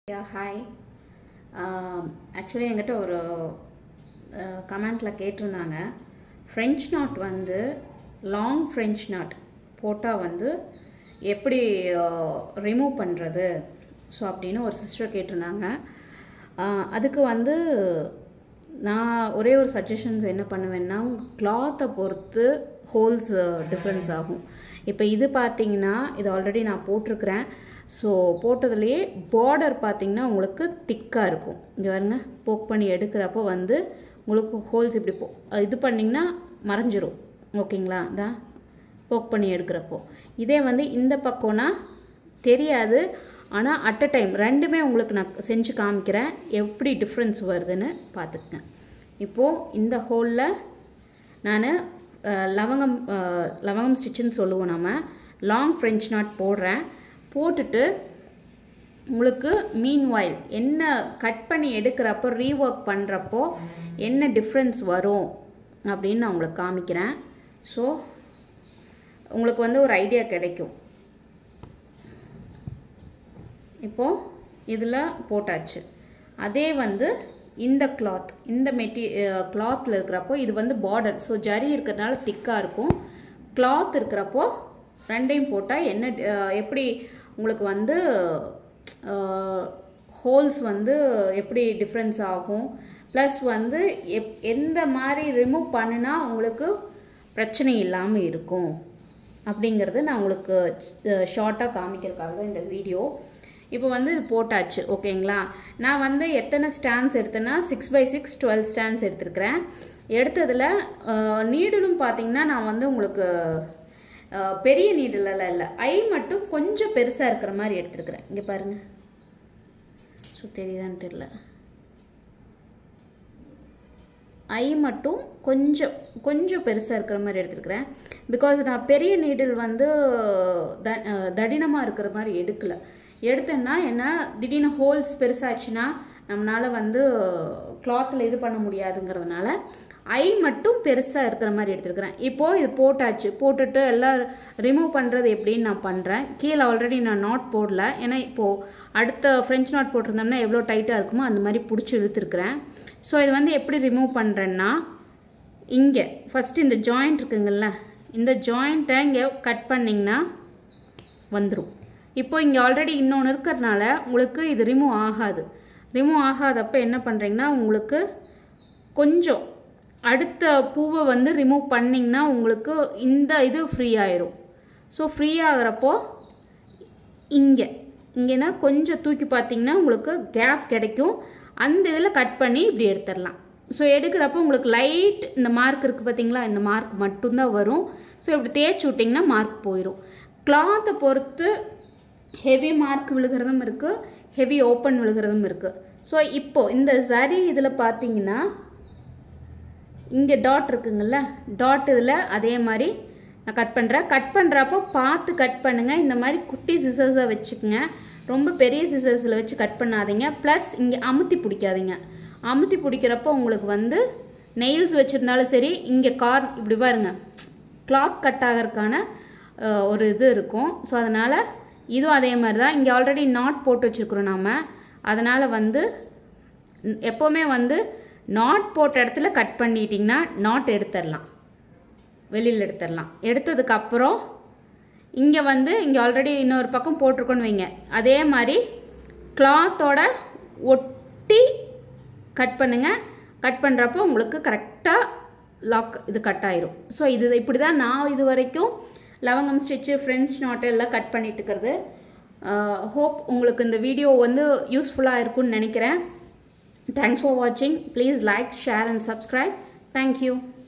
yeah hi actually என்கிட்ட ஒரு கமெண்ட்டில் கேட்டிருந்தாங்க ஃப்ரெஞ்ச் நாட் வந்து லாங் ஃப்ரெஞ்ச் நாட் போட்டால் வந்து எப்படி ரிமூவ் பண்ணுறது ஸோ அப்படின்னு ஒரு சிஸ்டர் கேட்டிருந்தாங்க ஆஹ் அதுக்கு வந்து நான் ஒரே ஒரு சஜஷன்ஸ் என்ன பண்ணுவேன்னா உங்கள் கிளாத்தை பொறுத்து ஹோல்ஸ் டிஃப்ரென்ஸ் ஆகும் இப்போ இது பார்த்தீங்கன்னா இது ஆல்ரெடி நான் போட்டிருக்கிறேன் ஸோ போட்டதுலேயே பார்டர் பார்த்தீங்கன்னா உங்களுக்கு திக்காக இருக்கும் இங்கே பாருங்க போக் பண்ணி எடுக்கிறப்போ வந்து உங்களுக்கு ஹோல்ஸ் இப்படி போ இது பண்ணிங்கன்னா மறைஞ்சிரும் ஓகேங்களா தான் போக் பண்ணி எடுக்கிறப்போ இதே வந்து இந்த பக்கம்னா தெரியாது ஆனால் அட் அ டைம் ரெண்டுமே உங்களுக்கு நான் செஞ்சு காமிக்கிறேன் எப்படி டிஃப்ரென்ஸ் வருதுன்னு பார்த்துக்கங்க இப்போது இந்த ஹோலில் நான் லவங்கம் அஹ், லவங்கம் ஸ்டிச்சுன்னு சொல்லுவோம் நம்ம லாங் ஃப்ரெஞ்ச் நாட் போடுறேன் போட்டுட்டு உங்களுக்கு மீன் வாயில் என்ன கட் பண்ணி எடுக்கிறப்போ ரீஒர்க் பண்ணுறப்போ என்ன டிஃப்ரென்ஸ் வரும் அப்படின்னு நான் உங்களுக்கு காமிக்கிறேன் ஸோ உங்களுக்கு வந்து ஒரு ஐடியா கிடைக்கும் இப்போது இதில் போட்டாச்சு அதே வந்து இந்த கிளாத் இந்த மெட்டி கிளாத்தில் இருக்கிறப்போ இது வந்து பார்டர் ஸோ ஜரி இருக்கிறதுனால திக்காக இருக்கும் கிளாத் இருக்கிறப்போ ரெண்டையும் போட்டால் என்ன அஹ், எப்படி உங்களுக்கு வந்து ஹோல்ஸ் வந்து எப்படி டிஃப்ரென்ஸ் ஆகும் ப்ளஸ் வந்து எப் எந்த மாதிரி ரிமூவ் பண்ணுனா உங்களுக்கு பிரச்சனை இல்லாமல் இருக்கும் அப்படிங்கிறது நான் உங்களுக்கு ஷார்ட்டாக காமிக்கிறதுக்காக தான் இந்த வீடியோ இப்போ வந்து இது போட்டாச்சு ஓகேங்களா நான் வந்து எத்தனை ஸ்டாண்ட்ஸ் எடுத்தேன்னா six by six twelve strands எடுத்திருக்கிறேன் எடுத்ததில் நீடலும் பார்த்தீங்கன்னா நான் வந்து உங்களுக்கு அஹ், பெரிய நீடலெல்லாம் இல்லை ஐ மட்டும் கொஞ்சம் பெருசாக இருக்கிற மாதிரி எடுத்துருக்கிறேன் இங்கே பாருங்கள் ஸோ தெரியுதான்னு தெரில ஐ மட்டும் கொஞ்சம் கொஞ்சம் பெருசாக இருக்கிற மாதிரி எடுத்துருக்கிறேன் பிகாஸ் நான் பெரிய நீடில் வந்து த தடினமாக இருக்கிற மாதிரி எடுக்கல எடுத்தேன்னா என்ன திடீர்னு ஹோல்ஸ் பெருசாச்சுன்னா நம்மளால் வந்து கிளாத்தில் இது பண்ண முடியாதுங்கிறதுனால ஐ மட்டும் பெருசாக இருக்கிற மாதிரி எடுத்துருக்கிறேன் இப்போது இது போட்டாச்சு போட்டுட்டு எல்லாம் ரிமூவ் பண்ணுறது எப்படின்னு நான் பண்ணுறேன் கீழே ஆல்ரெடி நான் நாட் போடல ஏன்னா இப்போது அடுத்த ஃப்ரெஞ்ச் நாட் போட்டிருந்தோம்னா எவ்வளோ டைட்டாக இருக்குமோ அந்த மாதிரி பிடிச்சி இழுத்துருக்குறேன் ஸோ இது வந்து எப்படி ரிமூவ் பண்ணுறேன்னா இங்கே ஃபஸ்ட்டு இந்த ஜாயிண்ட் இருக்குங்கள்ல இந்த ஜாயிண்ட்டை இங்கே கட் பண்ணிங்கன்னா வந்துடும் இப்போ இங்கே ஆல்ரெடி இன்னொன்று இருக்கிறதுனால உங்களுக்கு இது ரிமூவ் ஆகாது ரிமூவ் ஆகாதப்போ என்ன பண்ணுறீங்கன்னா உங்களுக்கு கொஞ்சம் அடுத்த பூவை வந்து ரிமூவ் பண்ணிங்கன்னா உங்களுக்கு இந்த இது ஃப்ரீ ஆயிரும் ஸோ ஃப்ரீ ஆகிறப்போ இங்கே இங்கேனா கொஞ்சம் தூக்கி பார்த்தீங்கன்னா உங்களுக்கு கேப் கிடைக்கும் அந்த இதில் கட் பண்ணி இப்படி எடுத்துடலாம் ஸோ எடுக்கிறப்போ உங்களுக்கு லைட் இந்த மார்க் இருக்குது பார்த்தீங்களா இந்த மார்க் மட்டும்தான் வரும் ஸோ இப்படி தேய்ச்சி விட்டிங்கன்னா மார்க் போயிடும் கிளாத்தை பொறுத்து ஹெவி மார்க் விழுகிறதும் இருக்குது ஹெவி ஓப்பன் விழுகிறதும் இருக்குது ஸோ இப்போது இந்த சரி இதில் பார்த்தீங்கன்னா இங்கே டாட் இருக்குங்கள்ல டாட் இதில் அதே மாதிரி நான் கட் பண்ணுறேன் கட் பண்ணுறப்போ பார்த்து கட் பண்ணுங்கள் இந்த மாதிரி குட்டி சிசர்ஸை வச்சுக்கோங்க ரொம்ப பெரிய சிசர்ஸில் வச்சு கட் பண்ணாதீங்க ப்ளஸ் இங்கே அமுத்தி பிடிக்காதீங்க அமுத்தி பிடிக்கிறப்போ உங்களுக்கு வந்து நெயில்ஸ் வச்சுருந்தாலும் சரி இங்கே கார் இப்படி பாருங்க கிளாத் கட் ஆகிறதுக்கான அஹ், ஒரு இது இருக்கும் ஸோ அதனால் இதுவும் அதே மாதிரி தான் இங்கே ஆல்ரெடி நாட் போட்டு வச்சுருக்குறோம் நாம் அதனால் வந்து ம், எப்போவுமே வந்து நாட் போட்ட இடத்துல கட் பண்ணிட்டிங்கன்னா நாட் எடுத்துடலாம் வெளியில் எடுத்துடலாம் எடுத்ததுக்கப்புறம் இங்கே வந்து இங்கே ஆல்ரெடி இன்னொரு பக்கம் போட்டிருக்கோன்னு வைங்க அதே மாதிரி கிளாத்தோட ஒட்டி கட் பண்ணுங்கள் கட் பண்ணுறப்போ உங்களுக்கு கரெக்டாக லாக் இது கட் ஆயிரும் ஸோ இது இப்படி தான் நான் இது வரைக்கும் லவங்கம் ஸ்டிச்சு ஃப்ரெஞ்ச் நாட்டு எல்லாம் கட் பண்ணிட்டு இருக்கிறது ஹோப் உங்களுக்கு இந்த வீடியோ வந்து யூஸ்ஃபுல்லாக இருக்கும்னு நினைக்கிறேன் தேங்க்ஸ் ஃபார் வாட்சிங் please like share and subscribe thank you